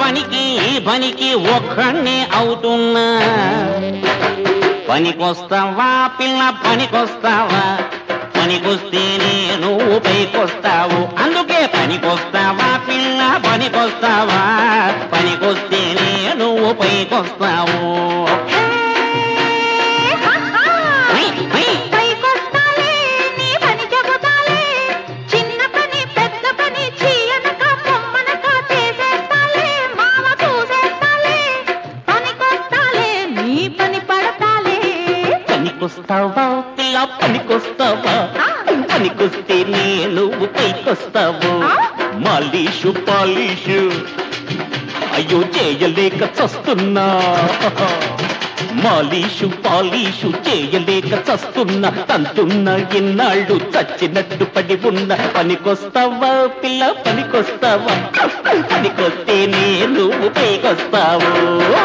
పనికి ఈ పనికి ఒక్కడినే అవుతున్నా పనికొస్తావా పిల్ల పనికొస్తావా పనికొస్తేనే నువ్వు పైకొస్తావు అందుకే పనికొస్తావా పిల్ల పనికొస్తావా పనికొస్తేనే నువ్వు పైకొస్తావు హై, హై. పైకొస్తాలే, నీ పని చెబుతాలే. చిన్న పని, పెద్ద పని, చీయనక, పొమ్మనక చేసేస్తాలే, మామ చూసేస్తాలే. పనికొస్తాలే, నీ పని పడతాలే. పనికొస్తావా పిల్ల పనికొస్తావా పనికొస్తే నువ్వు పైకొస్తావు మాలీషు పాలీషు అయ్యో చేయలేక చస్తున్నా మాలీషు పాలీషు చేయలేక చస్తున్నా తంతున్నా ఎన్నాళ్ళు చచ్చినట్టు పడి ఉన్న పనికొస్తావా పిల్ల పనికొస్తావా పనికొస్తే నువ్వు పైకొస్తావు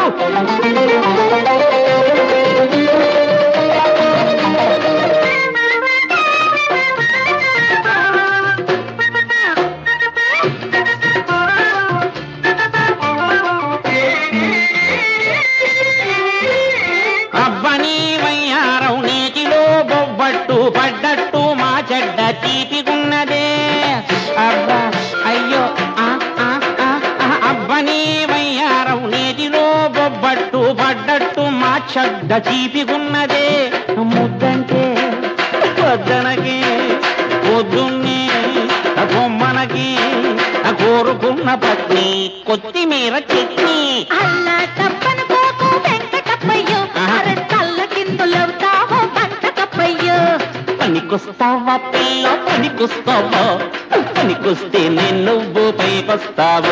అబ్బని వయ్యారం నీటిలో బొబ్బట్టు పడ్డట్టు మా చెడ్డ తీపిగున్నదే అబ్బా అయ్యో ఆ, ఆ, ఆ, ఆ, అబ్బని వయ్యారం నీటిలో బొబ్బట్టు పడ్డట్టు మా చెడ్డ తీపిగున్నదే ముద్దంటే పొద్దనకి పొద్దున్నే బొమ్మనకి కోరుకున్న పత్ని కొత్తిమీర చట్నీ అల్లా తప్పని పోకు వెంకటప్పయ్యో. అరె తల్ల కిందులవుతావో బంటకప్పయ్యో. పనికొస్తావా పిల్ల పనికొస్తావా పనికొస్తే నేను నువ్వు పైకొస్తావు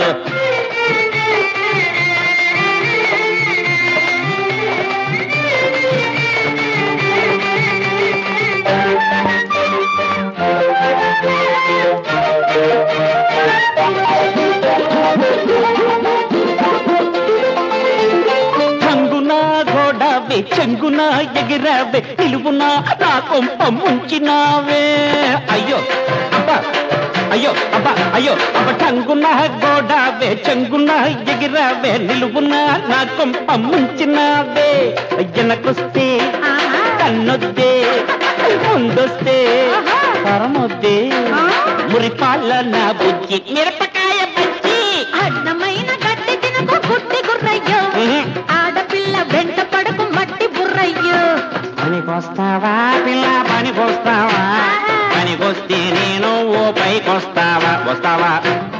రంగున గోడవే చెంగున ఎగిరావే నిలువున నా కొంప ముంచినావే అయ్యో అబ్బా అయ్యో అబ్బా అయ్యో అబ్బ టంగున గోడవే చెంగున ఎగిరావే నిలువున నా కొంప ముంచినావే అయ్యనకొస్తే ఆహా. కన్నొద్దే ముందొస్తే ఆహా. పరమొద్దే ఆ? మురిపాల నా బుజ్జి మిరపకాయ బజ్జి అడ్డమైన గడ్డి తినకు గుడ్డి గుర్రయ్యో ఉహు. ఆడపిల్ల వెంట పడకు మట్టి బుర్రయ్యో పనికొస్తావా పిల్ల పనికొస్తావా పనికొస్తే నేను ఓ పైకొస్తావా వస్తావా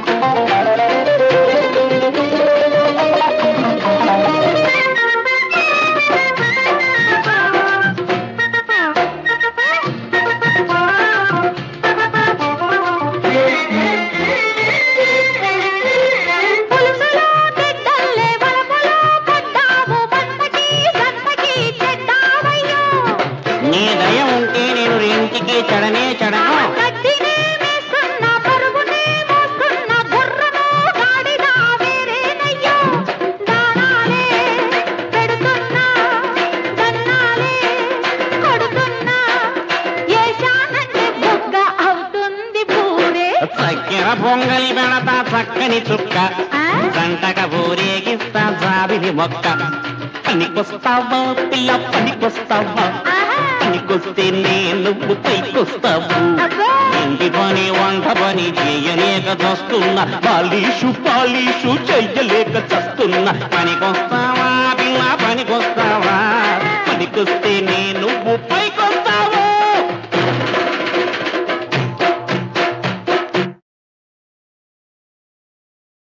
పులుసులో గిడ్డల్లే వలపులో పడ్డావు బండకి గంటకి చెడ్డావయ్యో నీ దయ ఉంటే నేను ఇంటికి చెడనే చెడను గడ్డినే వేస్తున్నా పరుగునే మోస్తున్నా గుర్రము గాడిద వేరేనయ్యో దానాలే పెడుతున్నా దన్నాలే కొడుతున్నా ఏశానంటే బుగ్గ అవుతుంది పూరే చక్కెర పొంగలి పెడతా చక్కని చుక్క ఆ? సంటక ఊరేగిస్తా జాబిలి మొక్క పనికొస్తావా పిల్ల పనికొస్తావా ఆహా. పనికొస్తే నేను నువ్వు పైకొస్తావు అబ్బో. ఇంటి పని వంట పని చేయలేక చస్తున్నా పాలీషు పాలీషు చెయ్యలేక చస్తున్నా పనికొస్తావా పిల్ల పనికొస్తావా పనికొస్తే నేను నువ్వు